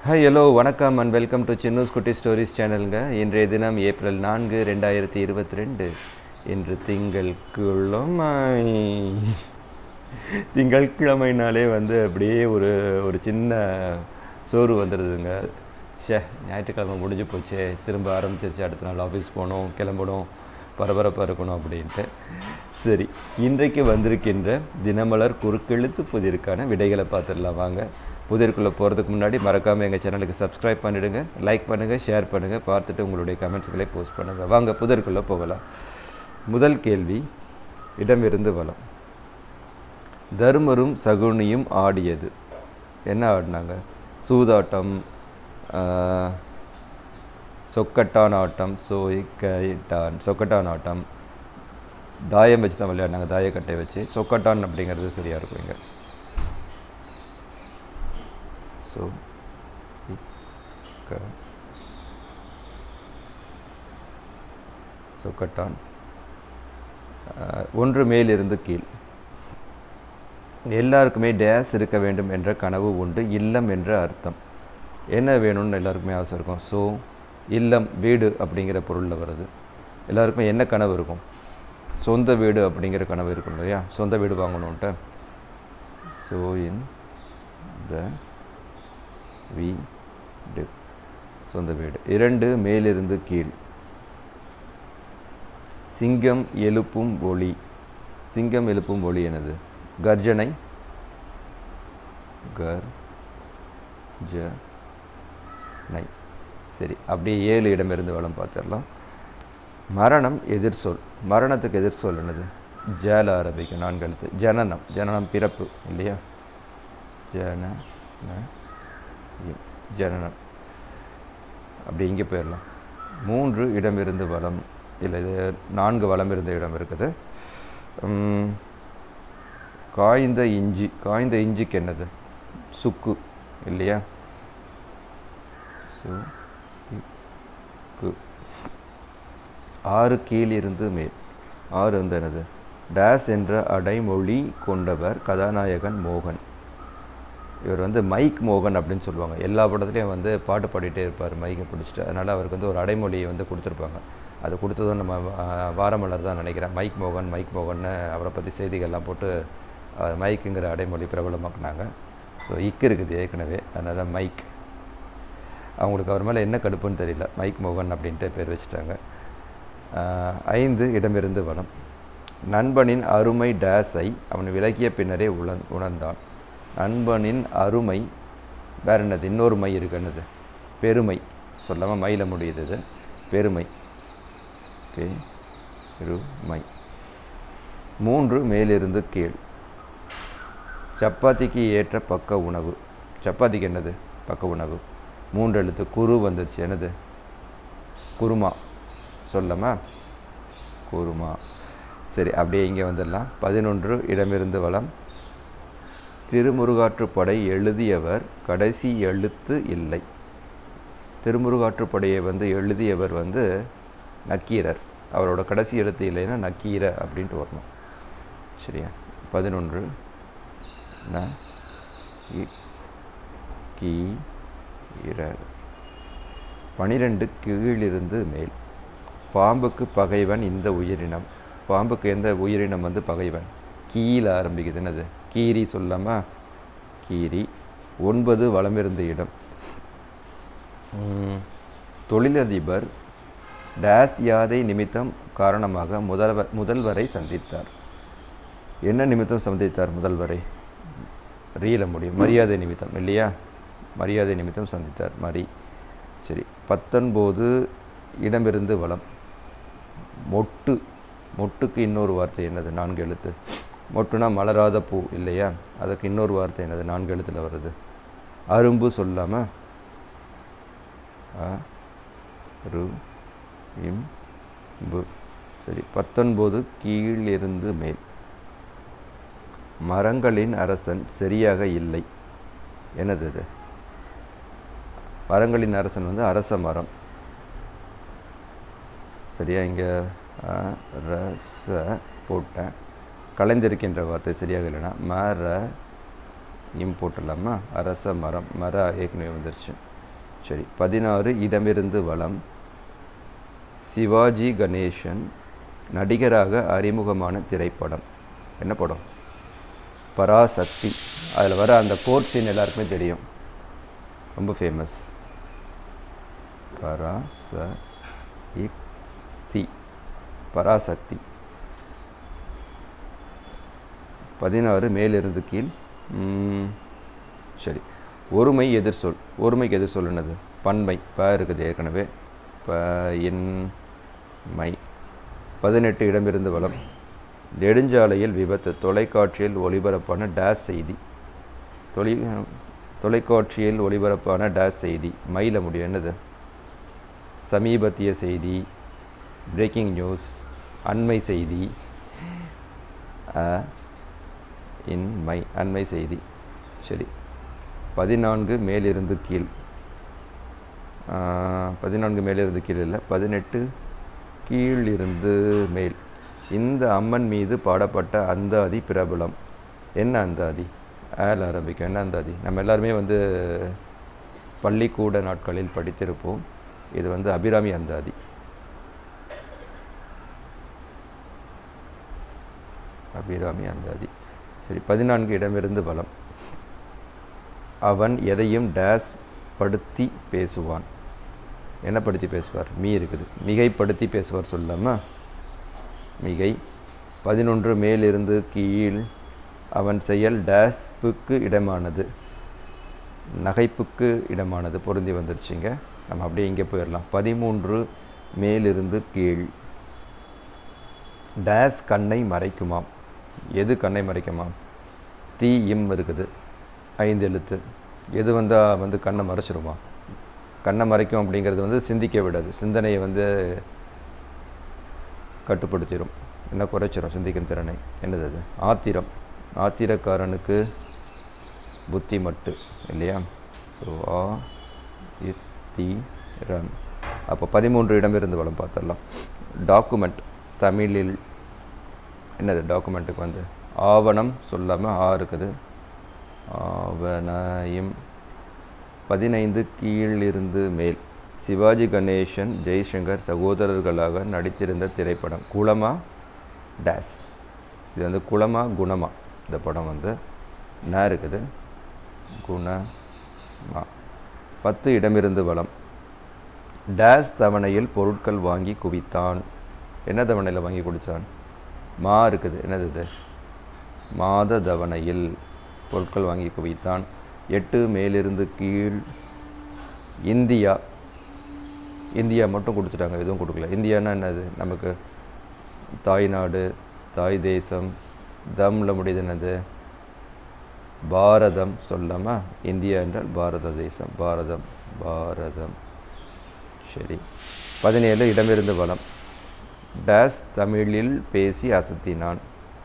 Hi hello வணக்கம் and welcome to சின்னூஸ் குட்டி ஸ்டோரிஸ் சேனலுங்க இன்றைய தினம் ஏப்ரல் நான்கு ரெண்டாயிரத்தி இருபத்தி ரெண்டு இன்று திங்கள் கிழமை திங்கட்கிழமைனாலே வந்து அப்படியே ஒரு ஒரு சின்ன சோறு வந்துடுதுங்க ஷே ஞாயிற்றுக்கிழமை முடிஞ்சு போச்சு திரும்ப ஆரம்பிச்சிருச்சு அடுத்த நாள் ஆஃபீஸ் போகணும் கிளம்பணும் பரபரப்பாக இருக்கணும் அப்படின்ட்டு சரி இன்றைக்கு வந்திருக்கின்ற தினமலர் குறுக்கெழுத்து புதிருக்கான விடைகளை பார்த்துடலாம் வாங்க புதிருக்குள்ளே போகிறதுக்கு முன்னாடி மறக்காமல் எங்கள் சேனலுக்கு சப்ஸ்கிரைப் பண்ணிவிடுங்க லைக் பண்ணுங்கள் ஷேர் பண்ணுங்கள் பார்த்துட்டு உங்களுடைய கமெண்ட்ஸ்களை போஸ்ட் பண்ணுங்கள் வாங்க புதிருக்குள்ளே போகலாம் முதல் கேள்வி இடமிருந்து வளம் தருமரும் சகுனியும் ஆடியது என்ன ஆடினாங்க சூதாட்டம் ஆஹ், சொக்கட்டான் ஆட்டம் சோய்கைட்டான் சொக்கட்டான் ஆட்டம் தாயம் வச்சு தான் விளையாடினாங்க தாயக்கட்டை வச்சு சொக்கட்டான் அப்படிங்கிறது சரியாக இருக்கும் இங்கே ஸோ சொக்கட்டான் ஆஹ், ஒன்று மேலிருந்து கீழ் எல்லாருக்குமே டேஸ் இருக்க வேண்டும் என்ற கனவு உண்டு இல்லம் என்ற அர்த்தம் என்ன வேணும்னு எல்லாருக்குமே ஆசை இருக்கும் ஸோ இல்லம் வீடு அப்படிங்கிற பொருளில் வருது எல்லாருக்குமே என்ன கனவு இருக்கும் சொந்த வீடு அப்படிங்கிற கனவு இருக்கும் இல்லையா சொந்த வீடு வாங்கணுன்ட்டு ஸோ இன் த வீடு சொந்த வீடு இரண்டு மேலிருந்து கீழ் சிங்கம் எழுப்பும் ஒளி சிங்கம் எழுப்பும் ஒளி எனது கர்ஜனை கர் ஜ நை சரி அப்படியே ஏழு இடமிருந்து வளம் பார்த்துடலாம் மரணம் எதிர் சொல் மரணத்துக்கு எதிர் சொல் என்னது ஜேல ஆரம்பிக்கும் நான்கு எழுத்து ஜனனம் ஜனனம் பிறப்பு இல்லையா ஜன ந- இம். ஜனனம் அப்படி இங்கே போயிடலாம் மூன்று இடமிருந்து வளம் இல்லை இது நான்கு வளம் இருந்த இடம் இருக்குது உம், காய்ந்த இஞ்சி காய்ந்த இஞ்சிக்கு என்னது சுக்கு இல்லையா சு இ- கு ஆறு கீழிருந்து மேல் ஆறு வந்து என்னது டேஸ் என்ற அடைமொழி கொண்டவர் கதாநாயகன் மோகன் இவர் வந்து மைக் மோகன் அப்படின்னு சொல்லுவாங்க எல்லா படத்துலையும் வந்து பாட்டு பாடிட்டே இருப்பார் மைக்கை பிடிச்சிட்டு அதனால் அவருக்கு வந்து ஒரு அடைமொழியை வந்து கொடுத்துருப்பாங்க அது கொடுத்ததும் நம்ம ஆஹ், வாரமலர் தான் நினைக்கிறேன் மைக் மோகன் மைக் மோகன்னு அவரை பற்றி செய்திகள்லாம் போட்டு ஆஹ், மைக்குங்கிற அடைமொழி பிரபலமாக்குனாங்க ஸோ இக்கு இருக்குது ஏற்கனவே அதனால் மைக் அவங்களுக்கு அவர் மேலே என்ன கடுப்புன்னு தெரியல மைக் மோகன் அப்படின்ட்டு பேர் வச்சுட்டாங்க ஆஹ், ஐந்து இடமிருந்து வனம் நண்பனின் அருமை டேஸை அவன் விலகிய பின்னரே உணர் உணர்ந்தான் நண்பனின் அருமை வேற என்னது இன்னொரு மை இருக்கு என்னது பெருமை சொல்லாமல் மயில முடியுது இது பெருமை பெருமை மூன்று மேலிருந்து கீழ் சப்பாத்திக்கு ஏற்ற பக்க உணவு சப்பாத்திக்கு என்னது பக்க உணவு மூன்று எழுத்து குரு வந்துருச்சு என்னது குருமா சொல்லமா குருமா சரி அப்படியே இங்கே வந்துடலாம் பதினொன்று இடமிருந்து வளம் திருமுருகாற்றுப்படை எழுதியவர் கடைசி எழுத்து இல்லை திருமுருகாற்றுப்படையை வந்து எழுதியவர் வந்து நக்கீரர் அவரோட கடைசி எழுத்து இல்லைன்னா நக்கீர அப்படின்ட்டு வரணும் சரியா பதினொன்று ந இ கீ இரர் பனிரெண்டு கீழிருந்து மேல் பாம்புக்கு பகைவன் இந்த உயிரினம் பாம்புக்கு எந்த உயிரினம் வந்து பகைவன் கீழே ஆரம்பிக்குது என்னது கீரி சொல்லாமா கீரி ஒன்பது வளமிருந்த இடம் உம், தொழிலதிபர் டேஸ் யாதை நிமித்தம் காரணமாக முதல்வர் முதல்வரை சந்தித்தார் என்ன நிமித்தம் சந்தித்தார் முதல்வரை ரீல முடியும் மரியாதை நிமித்தம் இல்லையா மரியாதை நிமித்தம் சந்தித்தார் மரி சரி பத்தொன்பது இடமிருந்து வளம் மொட்டு மொட்டுக்கு இன்னொரு வார்த்தை என்னது நான்கு எழுத்து மொட்டுனா மலராத பூ இல்லையா அதுக்கு இன்னொரு வார்த்தை என்னது நான்கு எழுத்தில் வருது அரும்பு சொல்லாமல் அ ரு இம் பு சரி பத்தொன்பது கீழிருந்து மேல் மரங்களின் அரசன் சரியாக இல்லை என்னது இது மரங்களின் அரசன் வந்து அரச மரம் சரியா இங்கே ரச போட்டேன் கலைந்திருக்கின்ற வார்த்தை சரியாக இல்லைன்னா மர இம் போட்டுடலாமா அரச மரம் மர ஏற்கனவே வந்துருச்சு சரி பதினாறு இடமிருந்து வளம் சிவாஜி கணேசன் நடிகராக அறிமுகமான திரைப்படம் என்ன படம் பராசக்தி அதில் வர அந்த கோர்ட் சீன் எல்லாருக்குமே தெரியும் ரொம்ப ஃபேமஸ் பராசக்தி பராசக்தி பதினாறு மேலிருந்து கீழ் ம், சரி ஒருமை எதிர்சொல் ஒருமைக்கு எதிர்சொல் என்னது பன்மை ப இருக்குது ஏற்கனவே ப என் மை பதினெட்டு இடமிருந்து வளம் நெடுஞ்சாலையில் விபத்து தொலைக்காட்சியில் ஒளிபரப்பான டேஸ் செய்தி தொலை தொலைக்காட்சியில் ஒளிபரப்பான டேஸ் செய்தி மயில முடியும் என்னது சமீபத்திய செய்தி பிரேக்கிங் நியூஸ் அண்மை செய்தி அ, இன் மை அண்மை செய்தி சரி பதினான்கு மேலிருந்து கீழ் ஆ, பதினான்கு மேலிருந்து கீழ் இல்லை பதினெட்டு கீழிருந்து மேல் இந்த அம்மன் மீது பாடப்பட்ட அந்தாதி பிரபலம் என்ன அந்தாதி ஆல் ஆரம்பிக்கும் என்ன அந்தாதி நம்ம எல்லாருமே வந்து பள்ளிக்கூட நாட்களில் படித்திருப்போம் இது வந்து அபிராமி அந்தாதி அபிராமி அந்தாதி சரி பதினான்கு இடமிருந்து பலம் அவன் எதையும் டேஸ் படுத்தி பேசுவான் என்ன படுத்தி பேசுவார் மீ இருக்குது மிகைப்படுத்தி பேசுவார் சொல்லாமா மிகை பதினொன்று மேலிருந்து கீழ் அவன் செயல் டேஸ்புக்கு இடமானது நகைப்புக்கு இடமானது பொருந்தி வந்துருச்சுங்க நம்ம அப்படியே இங்கே போயிடலாம் பதிமூன்று மேலிருந்து கீழ் டேஸ் கண்ணை மறைக்குமாம் எது கண்ணை மறைக்குமாம் தீ இம் இருக்குது ஐந்து எழுத்து எது வந்தால் வந்து கண்ணை மறைச்சிருமா கண்ணை மறைக்கும் அப்படிங்கிறது வந்து சிந்திக்க விடாது சிந்தனையை வந்து கட்டுப்படுத்திடும் என்ன குறைச்சிரும் சிந்திக்கும் திறனை என்னது அது ஆத்திரம் ஆத்திரக்காரனுக்கு புத்தி மட்டு இல்லையா ஸோ ஆ இத்தி ரன் அப்போ பதிமூன்று இடமிருந்து வளம் பார்த்துடலாம் டாக்குமெண்ட் தமிழில் என்னது டாக்குமெண்ட்டுக்கு வந்து ஆவணம் சொல்லாமல் ஆ இருக்குது ஆவணயம் பதினைந்து கீழிருந்து மேல் சிவாஜி கணேசன் ஜெய்சங்கர் சகோதரர்களாக நடித்திருந்த திரைப்படம் குளமா டேஸ் இது வந்து குளமா குணமா இந்த படம் வந்து ந இருக்குது குணமா பத்து இடமிருந்து வளம் டேஸ் தவணையில் பொருட்கள் வாங்கி குவித்தான் என்ன தவணையில் வாங்கி குடித்தான் மா இருக்குது என்னது இது மாத தவணையில் பொருட்கள் வாங்கி குவித்தான் எட்டு மேலிருந்து கீழ் இந்தியா இந்தியா மட்டும் கொடுத்துட்டாங்க எதுவும் கொடுக்கல இந்தியானா என்னது நமக்கு தாய்நாடு தாய் தேசம் தம்ல முடியுது என்னது பாரதம் சொல்லாமா இந்தியா என்றால் பாரத தேசம் பாரதம் பாரதம் சரி பதினேழு இடமிருந்து வளம் டேஸ் தமிழில் பேசி அசத்தினான்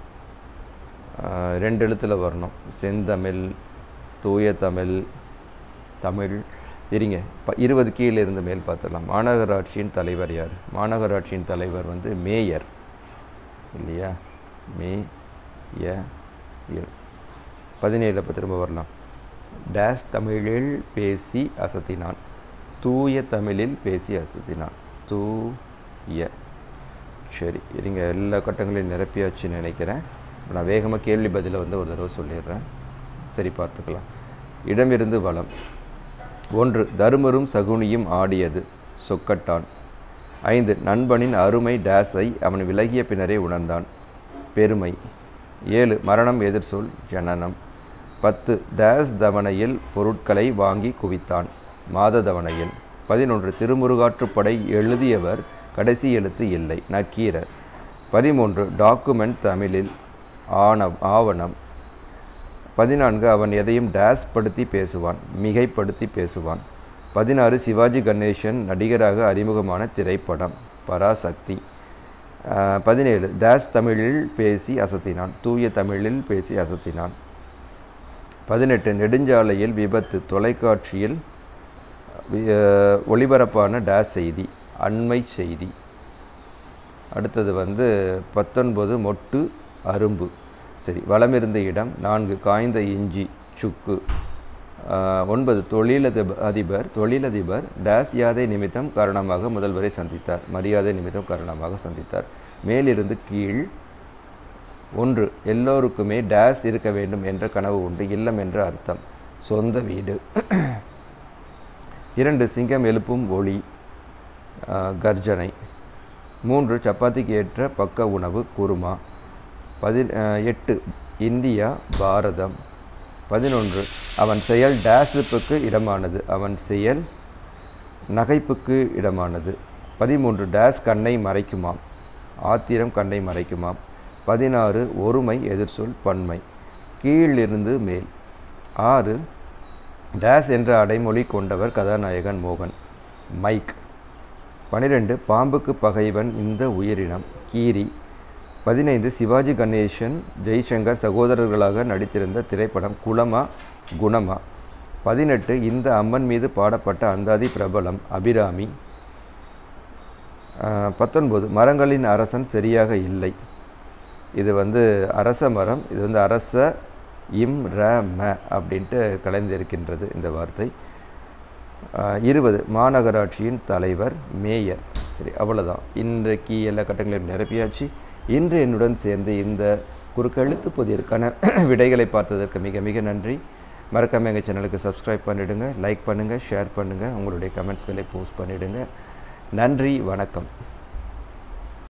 ஆஹ் ரெண்டு எழுத்தில் வரணும் செந்தமிழ் தூய தமிழ் தமிழ் இருங்க ப இருபது கீழே இருந்து மேல் பார்த்துடலாம் மாநகராட்சியின் தலைவர் யார் மாநகராட்சியின் தலைவர் வந்து மேயர் இல்லையா மே ய இர். பதினேழு அப்போ திரும்ப வரலாம் டேஸ் தமிழில் பேசி அசத்தினான் தூய தமிழில் பேசி அசத்தினான் தூய சரி இருங்க எல்லா கட்டங்களையும் நிரப்பியாச்சுன்னு நினைக்கிறேன் இப்ப நான் வேகமாக கேள்வி பதிலை வந்து ஒரு தடவை சொல்லிடுறேன் சரி பார்த்துக்கலாம் இடமிருந்து வளம் ஒன்று தருமரும் சகுனியும் ஆடியது சொக்கட்டான் ஐந்து நண்பனின் அருமை டேஸை அவன் விலகிய பின்னரே உணர்ந்தான் பெருமை ஏழு மரணம் எதிர்சொல் ஜனனம் பத்து டேஸ் தவணையில் பொருட்களை வாங்கி குவித்தான் மாத தவணையில் பதினொன்று திருமுருகாற்றுப்படை எழுதியவர் கடைசி எழுத்து இல்லை நக்கீரர் பதிமூன்று டாக்குமெண்ட் தமிழில் ஆணவ ஆவணம் பதினான்கு அவன் எதையும் டேஸ் படுத்தி பேசுவான் மிகைப்படுத்தி பேசுவான் பதினாறு சிவாஜி கணேசன் நடிகராக அறிமுகமான திரைப்படம் பராசக்தி ஆஹ், பதினேழு டேஸ் தமிழில் பேசி அசத்தினான் தூய தமிழில் பேசி அசத்தினான் பதினெட்டு நெடுஞ்சாலையில் விபத்து தொலைக்காட்சியில் வி- ஆஹ், ஒளிபரப்பான டேஸ் செய்தி அண்மை செய்தி அடுத்தது வந்து பத்தொன்பது மொட்டு அரும்பு சரி வலமிருந்த இடம் நான்கு காய்ந்த இஞ்சி சுக்கு ஆஹ், ஒன்பது தொழிலதிப அதிபர் தொழிலதிபர் டேஸ் யாதை நிமித்தம் காரணமாக முதல்வரை சந்தித்தார் மரியாதை நிமித்தம் காரணமாக சந்தித்தார் மேலிருந்து கீழ் ஒன்று எல்லோருக்குமே டேஸ் இருக்க வேண்டும் என்ற கனவு உண்டு இல்லம் என்ற அர்த்தம் சொந்த வீடு இரண்டு சிங்கம் எழுப்பும் ஒளி ஆஹ், கர்ஜனை மூன்று சப்பாத்திக்கு ஏற்ற பக்க உணவு குருமா பதி ஆஹ், எட்டு இந்தியா பாரதம் பதினொன்று அவன் செயல் டேஸுப்புக்கு இடமானது அவன் செயல் நகைப்புக்கு இடமானது பதிமூன்று டேஸ் கண்ணை மறைக்குமாம் ஆத்திரம் கண்ணை மறைக்குமாம் பதினாறு ஒருமை எதிர்சொல் பன்மை கீழிருந்து மேல் ஆறு டேஸ் என்ற அடைமொழி கொண்டவர் கதாநாயகன் மோகன் மைக் பனிரெண்டு பாம்புக்கு பகைவன் இந்த உயிரினம் கீரி பதினைந்து சிவாஜி கணேசன் ஜெய்சங்கர் சகோதரர்களாக நடித்திருந்த திரைப்படம் குலமா குணமா பதினெட்டு இந்த அம்மன் மீது பாடப்பட்ட அந்தாதி பிரபலம் அபிராமி ஆஹ், பத்தொன்பது மரங்களின் அரசன் சரியாக இல்லை இது வந்து அரச மரம் இது வந்து அரச இம் ர ம அப்படின்ட்டு கலைந்திருக்கின்றது இந்த வார்த்தை ஆஹ், இருபது மாநகராட்சியின் தலைவர் மேயர் சரி அவ்வளோதான் இன்றைக்கு எல்லா கட்டங்களையும் நிரப்பியாச்சு இன்று என்னுடன் சேர்ந்து இந்த குறுக்கெழுத்து புதியற்கான விடைகளை பார்த்ததற்கு மிக மிக நன்றி மறக்காம எங்கள் சேனலுக்கு சப்ஸ்கிரைப் பண்ணிவிடுங்க லைக் பண்ணுங்கள் ஷேர் பண்ணுங்கள் உங்களுடைய கமெண்ட்ஸ்களை போஸ்ட் பண்ணிவிடுங்க நன்றி வணக்கம்